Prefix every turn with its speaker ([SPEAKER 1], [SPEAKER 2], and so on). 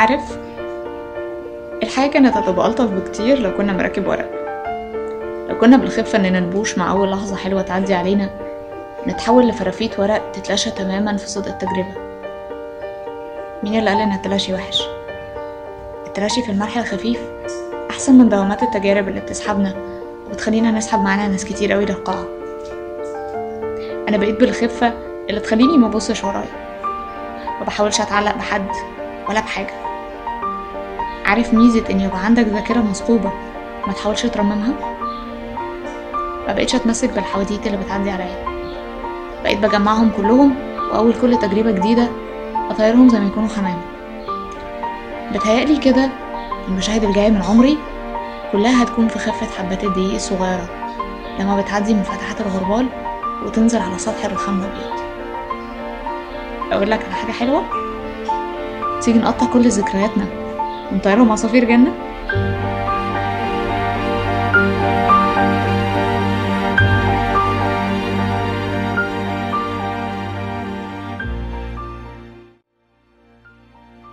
[SPEAKER 1] عارف الحياة كانت هتبقى ألطف بكتير لو كنا مراكب ورق لو كنا بالخفة إننا نبوش مع أول لحظة حلوة تعدي علينا نتحول لفرافيت ورق تتلاشى تماما في صدق التجربة مين اللي قال إن التلاشي وحش؟ التلاشي في المرح الخفيف أحسن من دوامات التجارب اللي بتسحبنا وبتخلينا نسحب معانا ناس كتير أوي للقاع أنا بقيت بالخفة اللي تخليني مبصش ورايا مبحاولش أتعلق بحد ولا بحاجة عارف ميزة إن يبقى عندك ذاكرة مثقوبة ما تحاولش ترممها ما بقيتش أتمسك بالحواديت اللي بتعدي عليا بقيت بجمعهم كلهم وأول كل تجربة جديدة أطيرهم زي ما يكونوا حمام بتهيألي كده المشاهد الجاية من عمري كلها هتكون في خفة حبات الدقيق الصغيرة لما بتعدي من فتحات الغربال وتنزل على سطح الرخام الأبيض أقول لك على حاجة حلوة تيجي نقطع كل ذكرياتنا ونطيرهم عصافير جنة